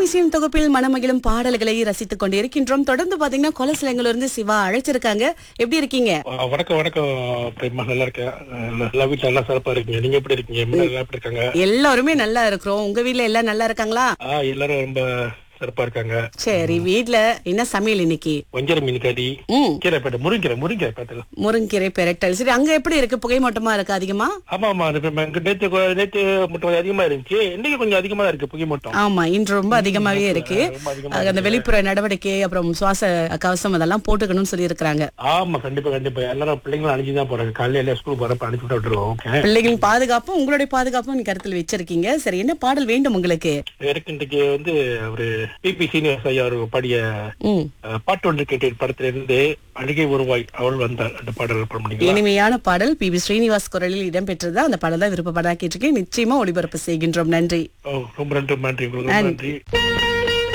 அதிசயம் தொகுப்பில் மனமகிழும் பாடல்களை ரசித்துக் கொண்டிருக்கின்றோம் தொடர்ந்து பாத்தீங்கன்னா கொலசிலங்கள்ல இருந்து சிவா அழைச்சிருக்காங்க எப்படி இருக்கீங்க ஆ, வணக்கம் வணக்கம் பிரேமா நல்லா இருக்கேன் எல்லா- எல்லா வீட்டுல நல்லா சிறப்பா இருக்கீங்க நீங்க எப்படி இருக்கீங்க எம்மா நல்லா எப்படி இருக்காங்க எல்லாருமே நல்லா இருக்கிறோம் உங்க வீட்ல எல்லாம் நல்லா இருக்காங்களா ஆ எல்லாரும் ரொம்ப சிறப்பா இருக்காங்க சரி வீட்ல என்ன சமையல் இன்னைக்கு வஞ்சர மீன் கறி ம் கீரை பேட்டை முருங்கீரை முருங்கீரை பேட்டை முருங்கீரை பெரட்டல் சரி அங்க எப்படி இருக்கு புகை மூட்டமா இருக்கு அதிகமா ஆமா ஆமா அது இப்ப எங்க நேத்து கொ- நேத்து மட்டும் கொஞ்சம் அதிகமா இருந்துச்சு இன்னைக்கு கொஞ்சம் அதிகமா தான் இருக்கு புகை மட்டும் ஆமா இன்று ரொம்ப அதிகமாவே இருக்கு ரொம்ப அதிகமா அது அந்த வெளிப்புற நடவடிக்கை அப்புறம் சுவாச கவசம் அதெல்லாம் போட்டுக்கணும்னு சொல்லி இருக்கிறாங்க ஆமா கண்டிப்பா கண்டிப்பா எல்லாரும் பிள்ளைங்களும் அனுப்பிச்சு தான் போறாங்க காலையில எல்லாம் ஸ்கூல் போறப்ப அனுப்பிச்சு விட்டு விட்டுருவோம் ஓகே பிள்ளைகளின் பாதுகாப்பும் உங்களுடைய பாதுகாப்பும் நீ கருத்தில் வச்சிருக்கீங்க சரி என்ன பாடல் வேண்டும் உங்களுக்கு எனக்கு இன்றைக்கு வந்து ஒரு பிபி சீனிவாஸ் ஐயா ஒரு பாடிய ம் அஹ், பாட்டு ஒன்று கேட்டேன் படத்துல இருந்து அழுகை ஒருவாய் அவள் வந்தாள் அந்த பாடல் பண்ண முடியுங்களா இனிமையான பாடல் பி வி ஸ்ரீனிவாஸ் குரலில் இடம்பெற்றது அந்த பாடல் தான் விருப்பப்படா கேட்டிருக்கேன் நிச்சயமா ஒளிபரப்பு செய்கின்றோம் நன்றி ஓ ரொம்ப நன்றி நன்றி உங்களுக்கு ரொம்ப நன்றி